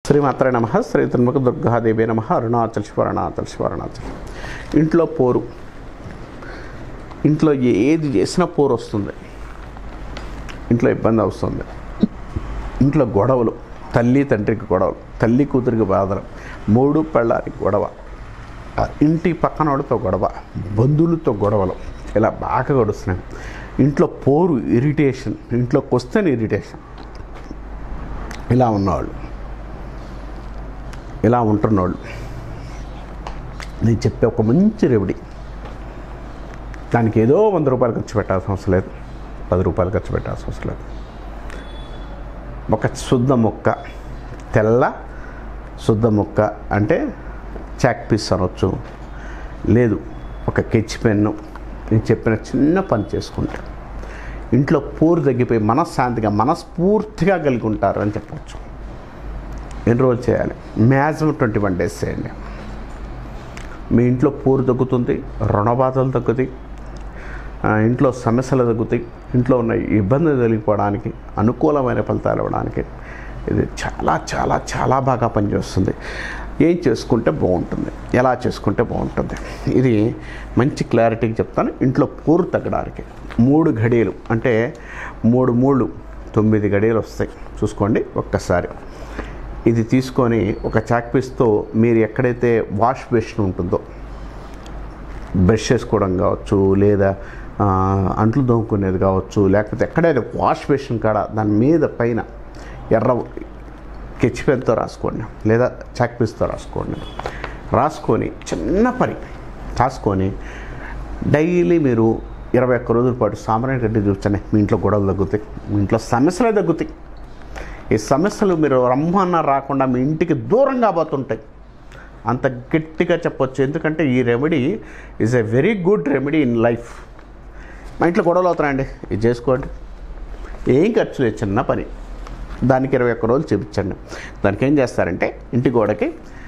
శ్రీమాత్రే నమ శ్రీ త్రిముఖ దుర్గాదేవి నమ అరుణాచల్ శివ అరుణాచల్ శివ అరుణాచల్ ఇంట్లో పోరు ఇంట్లో ఏది చేసినా పోరు వస్తుంది ఇంట్లో ఇబ్బంది వస్తుంది ఇంట్లో గొడవలు తల్లి తండ్రికి గొడవలు తల్లి కూతురికి బాధలు మూడు పెళ్ళానికి గొడవ ఆ ఇంటి పక్కనోడితో గొడవ బంధువులతో గొడవలు ఇలా బాగా గడుస్తున్నాయి ఇంట్లో పోరు ఇరిటేషన్ ఇంట్లోకి వస్తేనే ఇరిటేషన్ ఇలా ఉన్నవాళ్ళు ఇలా ఉంటున్నవాళ్ళు నేను చెప్పే ఒక మంచి రెమెడీ దానికి ఏదో వంద రూపాయలు ఖర్చు పెట్టాల్సిన అవసరం లేదు పది రూపాయలు ఖర్చు పెట్టాల్సిన అవసరం లేదు ఒక శుద్ధ మొక్క తెల్ల శుద్ధ మొక్క అంటే చాక్ పీస్ అనొచ్చు లేదు ఒక కెచ్ పెన్ను నేను చెప్పిన చిన్న పని చేసుకుంటా ఇంట్లో పూరు తగ్గిపోయి మనశ్శాంతిగా మనస్ఫూర్తిగా కలిగి ఉంటారు అని చెప్పవచ్చు ఎన్ని రోజులు చేయాలి మ్యాక్సిమం ట్వంటీ వన్ డేస్ చేయండి మీ ఇంట్లో పూరు తగ్గుతుంది రుణబాధలు తగ్గుతాయి ఆ, ఇంట్లో సమస్యలు తగ్గుతాయి ఇంట్లో ఉన్న ఇబ్బంది తొలగిపోవడానికి అనుకూలమైన ఫలితాలు ఇవ్వడానికి ఇది చాలా చాలా చాలా బాగా పనిచేస్తుంది ఏం చేసుకుంటే బాగుంటుంది ఎలా చేసుకుంటే బాగుంటుంది ఇది మంచి క్లారిటీకి చెప్తాను ఇంట్లో పూరు తగ్గడానికి మూడు ఘడియలు అంటే మూడు మూడు తొమ్మిది గడియలు వస్తాయి చూసుకోండి ఒక్కసారి ఇది తీసుకొని ఒక చాక్ పీస్తో మీరు ఎక్కడైతే వాష్ బేసిన్ ఉంటుందో బ్రష్ చేసుకోవడం కావచ్చు లేదా ఆ, అంట్లు దోముకునేది కావచ్చు లేకపోతే ఎక్కడైనా వాష్ బేసిన్ కాడ దాని మీద పైన ఎర్ర కెచ్ పెన్తో రాసుకోండి లేదా చాక్ పీస్తో రాసుకోండి రాసుకొని చిన్న పని రాసుకొని డైలీ మీరు ఇరవై ఒక్క రోజుల పాటు సాంబ్రాణి గడ్డి చూస్తేనే మీ ఇంట్లో గొడవలు తగ్గుతాయి మీ ఇంట్లో సమస్యలే తగ్గుతాయి ఈ సమస్యలు మీరు రమ్మన్న రాకుండా మీ ఇంటికి దూరంగా పోతుంటాయి అంత గట్టిగా చెప్పొచ్చు ఎందుకంటే ఈ remedy is a very good remedy in life మా ఇంట్లో గొడవలు అవుతున్నాయండి ఇది చేసుకోండి ఏం ఖర్చు లేదు చిన్న పని దానికి ఇరవై ఒక్క రోజులు చూపించండి దానికి ఏం చేస్తారంటే ఇంటి గోడకి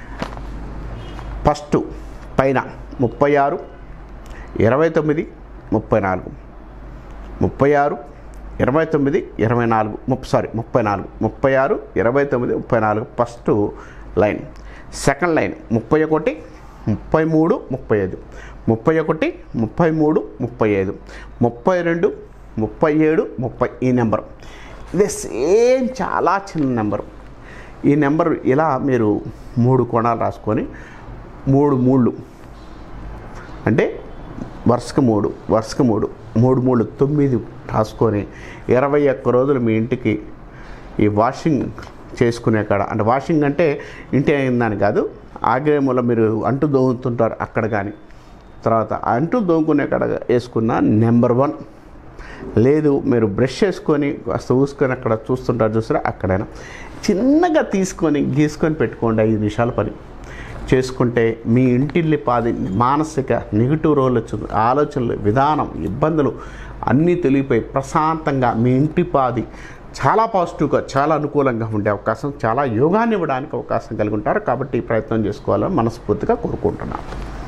ఫస్ట్ పైన ముప్పై ఆరు ఇరవై తొమ్మిది ముప్పై నాలుగు ముప్పై ఆరు ఇరవై తొమ్మిది ఇరవై నాలుగు ముప్పై సారీ ముప్పై నాలుగు ముప్పై ఆరు ఇరవై తొమ్మిది ముప్పై నాలుగు ఫస్ట్ లైన్ సెకండ్ లైన్ ముప్పై ఒకటి ముప్పై మూడు ముప్పై ఐదు ముప్పై ఒకటి ముప్పై మూడు ముప్పై ఐదు ముప్పై రెండు ముప్పై ఏడు ముప్పై ఈ నెంబర్ ఇది సేమ్ చాలా చిన్న నెంబరు ఈ నెంబర్ ఇలా మీరు మూడు కోణాలు రాసుకొని మూడు మూళ్ళు అంటే వరుసకు మూడు వరుసకు మూడు మూడు మూడు తొమ్మిది రాసుకొని ఇరవై ఒక్క రోజులు మీ ఇంటికి ఈ వాషింగ్ చేసుకునే కాడ అంటే వాషింగ్ అంటే ఇంటి అయిందని కాదు ఆగ్రేయంలో మీరు అంటు దోముతుంటారు అక్కడ కానీ తర్వాత అంటు దోముకునే కాడ వేసుకున్న నెంబర్ వన్ లేదు మీరు బ్రష్ చేసుకొని కాస్త ఊసుకొని అక్కడ చూస్తుంటారు చూసారా అక్కడైనా చిన్నగా తీసుకొని గీసుకొని పెట్టుకోండి ఐదు నిమిషాల పని చేసుకుంటే మీ ఇంటిల్లి పాది మానసిక నెగిటివ్ రోల్ వచ్చింది ఆలోచనలు విధానం ఇబ్బందులు అన్నీ తెలిగిపోయి ప్రశాంతంగా మీ ఇంటి పాది చాలా పాజిటివ్గా చాలా అనుకూలంగా ఉండే అవకాశం చాలా యోగాన్ని ఇవ్వడానికి అవకాశం కలిగి ఉంటారు కాబట్టి ఈ ప్రయత్నం చేసుకోవాలని మనస్ఫూర్తిగా కోరుకుంటున్నాను